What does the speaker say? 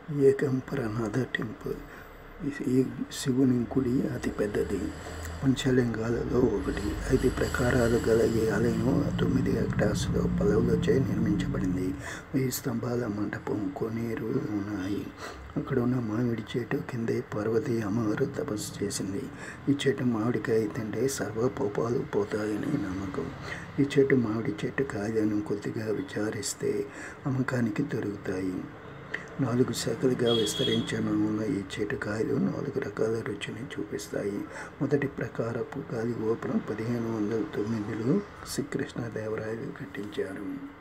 ఏకంపరనాథ temple ఈ శివుని గుడి అతి పెద్దది పంచలింగాలలో ఒకటి ఐదు ప్రకారాలు గల ఈ ఆలయం తొమ్మిది హెక్టార్స్లో పదవులచే నిర్మించబడింది వెయ్యి స్తంభాల మంటపం కొనేరు ఉన్నాయి అక్కడ ఉన్న మామిడి చెట్టు కిందే పార్వతీ అమ్మవారు తపస్సు చేసింది ఈ చెట్టు మామిడికాయ తింటే సర్వ పాపాలు పోతాయని నమ్మకం ఈ చెట్టు మామిడి చెట్టు కాయలను కొద్దిగా విచారిస్తే అమ్మకానికి దొరుకుతాయి నాలుగు శాఖలుగా విస్తరించనున్న ఈ చెట్టు కాయలు నాలుగు రకాల రుచిని చూపిస్తాయి మొదటి ప్రకారపు గాలి గోపురం పదిహేను వందల తొమ్మిదిలో శ్రీకృష్ణదేవరాయలు కట్టించారు